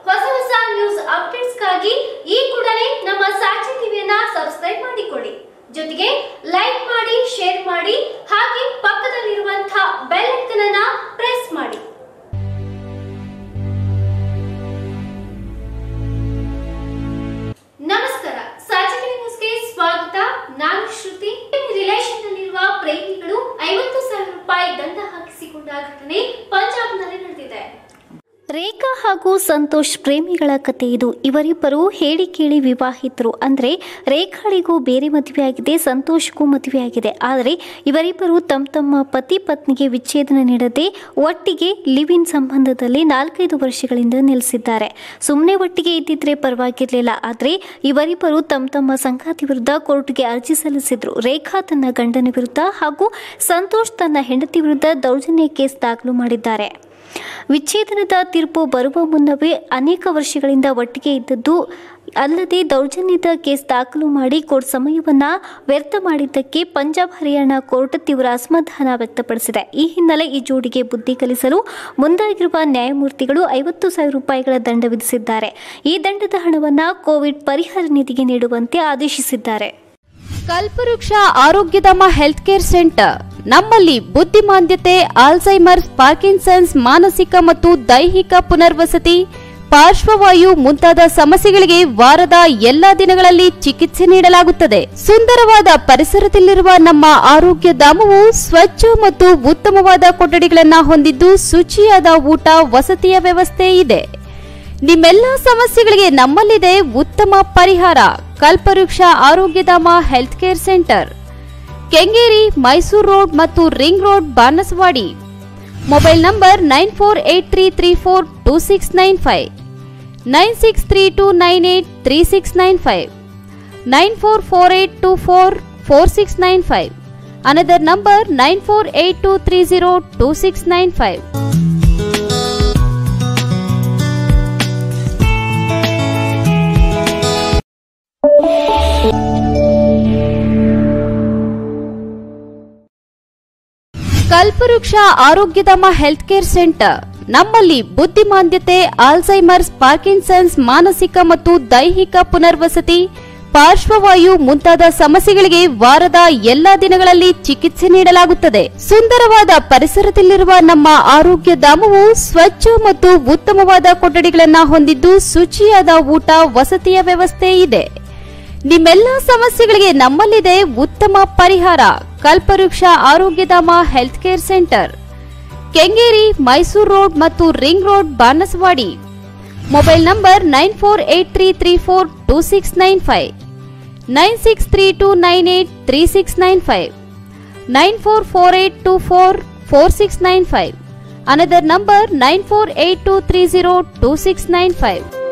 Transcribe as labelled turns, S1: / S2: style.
S1: ಹೊಸ ಹೊಸ ನ್ಯೂಸ್ ಅಪ್ಡೇಟ್ಸ್ಗಾಗಿ ಈ ಕೂಡಲೇ ನಮ್ಮ ಸಾಕ್ಷಿ ಟಿವಿಯನ್ನ ಸಬ್ಸ್ಕ್ರೈಬ್ ಮಾಡಿಕೊಳ್ಳಿ ಜೊತೆಗೆ ಲೈಕ್ ಮಾಡಿ ಶೇರ್ ಮಾಡಿ ಹಾಗೆ ಪಕ್ಕದಲ್ಲಿರುವಂತಹ ಬೆಲ್ ಐಕನ್ ಅನ್ನ ಪ್ರೆಸ್ ಮಾಡಿ ನಮಸ್ಕಾರ ಸಾಚಿ ಟಿವಿ ನ್ಯೂಸ್ಗೆ ಸ್ವಾಗತ ನಾನು ಶ್ರುತಿ ರಿಲೇಷನ್ ನಲ್ಲಿರುವ ಪ್ರೇಮಿಗಳು ಐವತ್ತು ಸಾವಿರ ರೂಪಾಯಿ ದಂಡ ಹಾಕಿಸಿಕೊಂಡ ಘಟನೆ ಪಂಜಾಬ್ನಲ್ಲಿ ನಡೆದಿದೆ
S2: ರೇಖಾ ಹಾಗೂ ಸಂತೋಷ್ ಪ್ರೇಮಿಗಳ ಕತೆ ಇದು ಇವರಿಬ್ಬರು ಹೇಳಿ ಕೇಳಿ ವಿವಾಹಿತರು ಅಂದರೆ ರೇಖಾಳಿಗೂ ಬೇರೆ ಮದುವೆಯಾಗಿದೆ ಸಂತೋಷ್ಗೂ ಮದುವೆಯಾಗಿದೆ ಆದರೆ ಇವರಿಬ್ಬರು ತಮ್ಮ ತಮ್ಮ ಪತಿ ಪತ್ನಿಗೆ ವಿಚ್ಛೇದನ ನೀಡದೆ ಒಟ್ಟಿಗೆ ಲಿವ್ ಇನ್ ಸಂಬಂಧದಲ್ಲಿ ನಾಲ್ಕೈದು ವರ್ಷಗಳಿಂದ ನೆಲೆಸಿದ್ದಾರೆ ಸುಮ್ಮನೆ ಒಟ್ಟಿಗೆ ಇದ್ದಿದ್ರೆ ಪರವಾಗಿರಲಿಲ್ಲ ಆದರೆ ಇವರಿಬ್ಬರು ತಮ್ಮ ತಮ್ಮ ಸಂಗಾತಿ ವಿರುದ್ಧ ಕೋರ್ಟ್ಗೆ ಅರ್ಜಿ ಸಲ್ಲಿಸಿದ್ರು ರೇಖಾ ತನ್ನ ಗಂಡನ ವಿರುದ್ಧ ಹಾಗೂ ಸಂತೋಷ್ ತನ್ನ ಹೆಂಡತಿ ವಿರುದ್ಧ ದೌರ್ಜನ್ಯ ಕೇಸ್ ದಾಖಲು ಮಾಡಿದ್ದಾರೆ ವಿಚ್ಛೇದನದ ತೀರ್ಪು ಬರುವ ಮುನ್ನವೇ ಅನೇಕ ವರ್ಷಗಳಿಂದ ಒಟ್ಟಿಗೆ ಇದ್ದದ್ದು ಅಲ್ಲದೆ ದೌರ್ಜನ್ಯದ ಕೇಸ್ ದಾಖಲು ಮಾಡಿ ಕೋರ್ಟ್ ಸಮಯವನ್ನು ವ್ಯರ್ಥ ಮಾಡಿದ್ದಕ್ಕೆ ಪಂಜಾಬ್ ಹರಿಯಾಣ ಕೋರ್ಟ್ ತೀವ್ರ ಅಸಮಾಧಾನ ವ್ಯಕ್ತಪಡಿಸಿದೆ ಈ ಹಿನ್ನೆಲೆ ಈ ಜೋಡಿಗೆ ಬುದ್ಧಿ ಕಲಿಸಲು ಮುಂದಾಗಿರುವ ನ್ಯಾಯಮೂರ್ತಿಗಳು ಐವತ್ತು ಸಾವಿರ ರೂಪಾಯಿಗಳ ದಂಡ ವಿಧಿಸಿದ್ದಾರೆ ಈ ದಂಡದ ಹಣವನ್ನು ಕೋವಿಡ್ ಪರಿಹಾರ ನಿಧಿಗೆ ನೀಡುವಂತೆ ಆದೇಶಿಸಿದ್ದಾರೆ
S3: ಕಲ್ಪವೃಕ್ಷ ಆರೋಗ್ಯಧಾಮ ಹೆಲ್ತ್ ಕೇರ್ ಸೆಂಟರ್ ನಮ್ಮಲ್ಲಿ ಬುದ್ಧಿಮಾಂದ್ಯತೆ ಆಲ್ಝೈಮರ್ಸ್ ಪಾರ್ಕಿನ್ಸನ್ಸ್ ಮಾನಸಿಕ ಮತ್ತು ದೈಹಿಕ ಪುನರ್ವಸತಿ ಪಾರ್ಶ್ವವಾಯು ಮುಂತಾದ ಸಮಸ್ಯೆಗಳಿಗೆ ವಾರದ ಎಲ್ಲಾ ದಿನಗಳಲ್ಲಿ ಚಿಕಿತ್ಸೆ ನೀಡಲಾಗುತ್ತದೆ ಸುಂದರವಾದ ಪರಿಸರದಲ್ಲಿರುವ ನಮ್ಮ ಆರೋಗ್ಯ ಧಾಮವು ಸ್ವಚ್ಛ ಮತ್ತು ಉತ್ತಮವಾದ ಕೊಠಡಿಗಳನ್ನು ಹೊಂದಿದ್ದು ಶುಚಿಯಾದ ಊಟ ವಸತಿಯ ವ್ಯವಸ್ಥೆ ಇದೆ ನಿಮ್ಮೆಲ್ಲ ಸಮಸ್ಯೆಗಳಿಗೆ ನಮ್ಮಲ್ಲಿದೆ ಉತ್ತಮ ಪರಿಹಾರ Kalpavriksha Arogyadhama health care centre Kengeri Mysuru road ಮತ್ತು ring road Banaswadi mobile number nine four eight three three four two six nine five nine six three two nine eight three six nine five nine four four eight two four four six nine five another number nine four eight two three zero two six nine five Kalpavriksha Arogyadhama health care centre ನಮ್ಮಲ್ಲಿ ಬುದ್ಧಿಮಾಂದ್ಯತೆ Alzheimer's Parkinson's ಮಾನಸಿಕ ಮತ್ತು ದೈಹಿಕ ಪುನರ್ವಸತಿ ಪಾರ್ಶ್ವವಾಯು ಮುಂತಾದ ಸಮಸ್ಯೆಗಳಿಗೆ ವಾರದ ಎಲ್ಲಾ ದಿನಗಳಲ್ಲಿ ಚಿಕಿತ್ಸೆ ನೀಡಲಾಗುತ್ತದೆ ಸುಂದರವಾದ ಪರಿಸರದಲ್ಲಿರುವ ನಮ್ಮ ಆರೋಗ್ಯ ಧಾಮವು ಸ್ವಚ್ಛ ಮತ್ತು ಉತ್ತಮವಾದ ಕೊಠಡಿಗಳನ್ನು ಹೊಂದಿದ್ದು ಶುಚಿಯಾದ ಊಟ ವಸತಿಯ ವ್ಯವಸ್ಥೆ ಇದೆ ನಿಮ್ಮೆಲ್ಲ ಸಮಸ್ಯೆಗಳಿಗೆ ನಮ್ಮಲ್ಲಿದೆ ಉತ್ತಮ ಪರಿಹಾರ Kalpavriksha Arogyadhama health care centre Kengeri Mysuru road ಮತ್ತು ring road Banaswadi mobile number nine four eight three three four two six nine five nine six three two nine eight three six nine five nine four four eight two four four six nine five another number nine four eight two three zero two six nine five